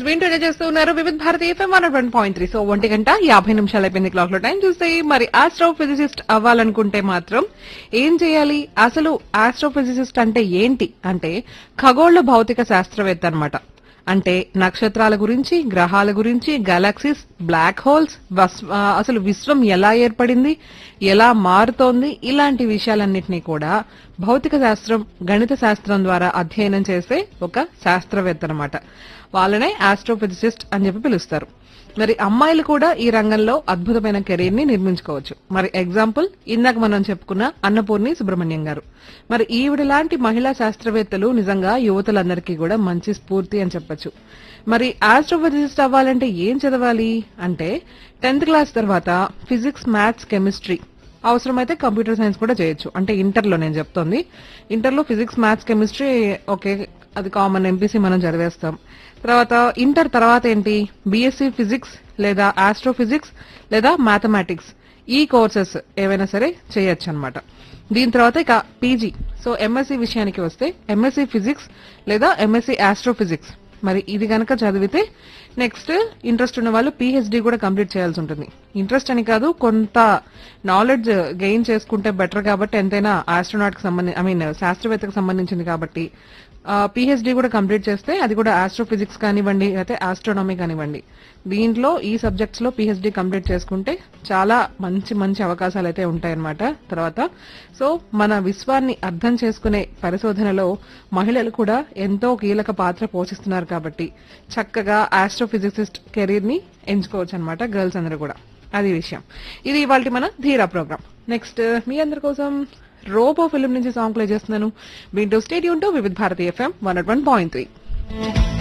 వింటూనే చేస్తూ ఉన్నారు Vividha Bharati FM one one point three so ఒంటి గంట యాభై నిమిషాలు అయిపోయింది క్లాక్ లో టైం చూస్తే మరి ఆస్ట్రోఫిజిసిస్ట్ అవ్వాలనుకుంటే మాత్రం ఏం చేయాలి అసలు ఆస్ట్రోఫిజిసిస్ట్ అంటే ఏంటి అంటే ఖగోళ భౌతిక శాస్త్రవేత్త అన్నమాట అంటే నక్షత్రాల గురించి గ్రహాల గురించి గెలాక్సీస్ బ్లాక్ హోల్స్ వస్- ఆ, అసలు విశ్వం ఎలా ఏర్పడింది ఎలా మారుతోంది ఇలాంటి విషయాలన్నింటినీ కూడా భౌతిక శాస్త్రం గణిత శాస్త్రం ద్వారా అధ్యయనం చేసే ఒక శాస్త్రవేత్త అన్నమాట వాళ్ళనే ఆస్ట్రోఫిజిసిస్ట్ అని చెప్పి పిలుస్తారు మరి అమ్మాయిలు కూడా ఈ రంగంలో అద్భుతమైన కెరీర్ ని నిర్మించుకోవచ్చు మరి ఎగ్జాంపుల్ ఇందాక మనం చెప్పుకున్న అన్నపూర్ణి సుబ్రహ్మణ్యం గారు మరి ఈవిడ లాంటి మహిళా శాస్త్రవేత్తలు నిజంగా యువతులందరికీ కూడా మంచి స్ఫూర్తి అని చెప్పొచ్చు మరి ఆస్ట్రోఫిజిసిస్ట్ అవ్వాలంటే ఏం చదవాలి అంటే టెన్త్ క్లాస్ తర్వాత ఫిజిక్స్ మ్యాథ్స్ కెమిస్ట్రీ అవసరమైతే కంప్యూటర్ సైన్స్ కూడా చేయొచ్చు అంటే ఇంటర్లో నేను చెప్తోంది ఇంటర్లో ఫిజిక్స్ మ్యాథ్స్ కెమిస్ట్రీ ఓకే అది కామన్ ఎంపీసీ మనం చదివేస్తాం తర్వాత ఇంటర్ తర్వాత ఏంటి బీఎస్సీ ఫిజిక్స్ లేదా ఆస్ట్రోఫిజిక్స్ లేదా మ్యాథమెటిక్స్ ఈ కోర్సెస్ ఏవైనా సరే చేయొచ్చు అనమాట దీని తర్వాత ఇక పీజీ సో ఎంఎస్సీ విషయానికి వస్తే ఎంఎస్సీ ఫిజిక్స్ లేదా ఎంఎస్సీ ఆస్ట్రోఫిజిక్స్ మరి ఇది గనక చదివితే నెక్స్ట్ ఇంట్రెస్ట్ ఉన్న వాళ్ళు పిహెచ్డి కూడా కంప్లీట్ చేయాల్సి ఉంటుంది ఇంట్రెస్ట్ అని కాదు కొంత నాలెడ్జ్ గెయిన్ చేసుకుంటే బెటర్ కాబట్టి ఎంతైనా ఆస్ట్రోనాట్ కి సంబంధించి ఐ మీన్ శాస్త్రవేత్తకు సంబంధించింది కాబట్టి పిహెచ్డి కూడా కంప్లీట్ చేస్తే అది కూడా ఆస్ట్రోఫిజిక్స్ కానివ్వండి అయితే ఆస్ట్రోనమీ కానివ్వండి దీంట్లో ఈ సబ్జెక్ట్స్ లో పిహెచ్డి కంప్లీట్ చేసుకుంటే చాలా మంచి మంచి అవకాశాలు అయితే ఉంటాయన్నమాట తర్వాత సో మన విశ్వాన్ని అర్థం చేసుకునే పరిశోధనలో మహిళలు కూడా ఎంతో కీలక పాత్ర పోషిస్తున్నారు కాబట్టి చక్కగా ఆస్ట్రోఫిజిసిస్ట్ కెరీర్ ని ఎంచుకోవచ్చు అనమాట గర్ల్స్ అందరూ కూడా అది విషయం ఇది ఇవాళ మన ధీరా ప్రోగ్రామ్ నెక్స్ట్ మీ అందరి కోసం రోబో ఫిల్మ్ నుంచి సాంగ్ ప్లే చేస్తున్నాను వింటూ stay tuned to Vividh Bharati FM one one point three